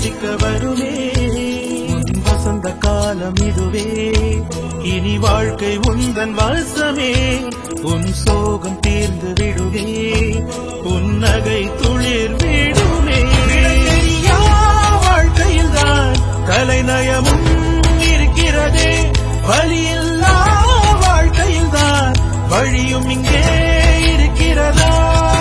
சந்திக்க வருமே உன் வசந்த காலம் இதுவே இனி வாழ்க்கை உந்தன் வசமே உன் சோகம் தீர்ந்து விடுமே உன் நகை துளிர் விடுமே தெரியா வாழ்க்கையில் தான் கலைநயமும் இருக்கிறதே வழியில்லா வாழ்க்கையில் தான் வழியும் இங்கே இருக்கிறதா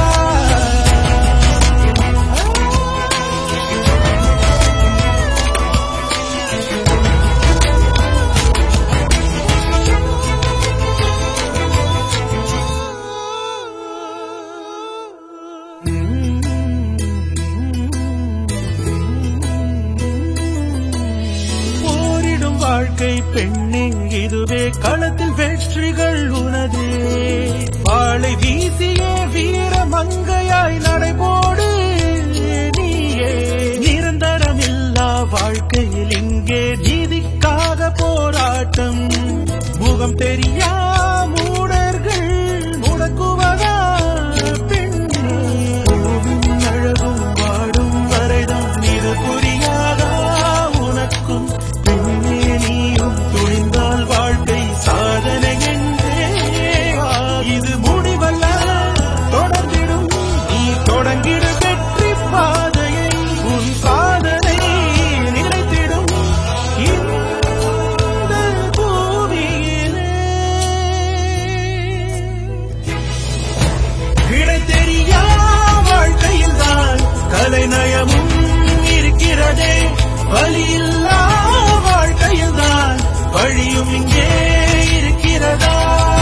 போரிடும் வாழ்க்கை பெண்ணே இதுவே களத்தில் வெற்றிகள் உனதே வாளை வீசிய வீர மங்கையாய் நடைபோடு நீயே நிரந்தரமில்லா வாழ்க்கையில் இங்கே நீதிக்காக போராட்டம் முகம் தெரியா மூடர்கள் முடக்குவதா பெண்ணே பூவின் அழகும் வாடும் வரைதான் இது புரியாதா உனக்கும் பெண்ணே நீயும் துணிந்தால் வாழ்க்கை சாதனை என்றே வா. இது முடிவல்ல தொடர்ந்திடும் நீ தொடங்கிட வெற்றி பாதையை உன் சாதனை நினைத்திடும் இந்த பூமியிலே விடை தெரியா வாழ்க்கையில் தான் கலைநயமும் இருக்கிறதே வழியில்லா வாழ்க்கையில் தான் வழியும் இங்கே இருக்கிறதா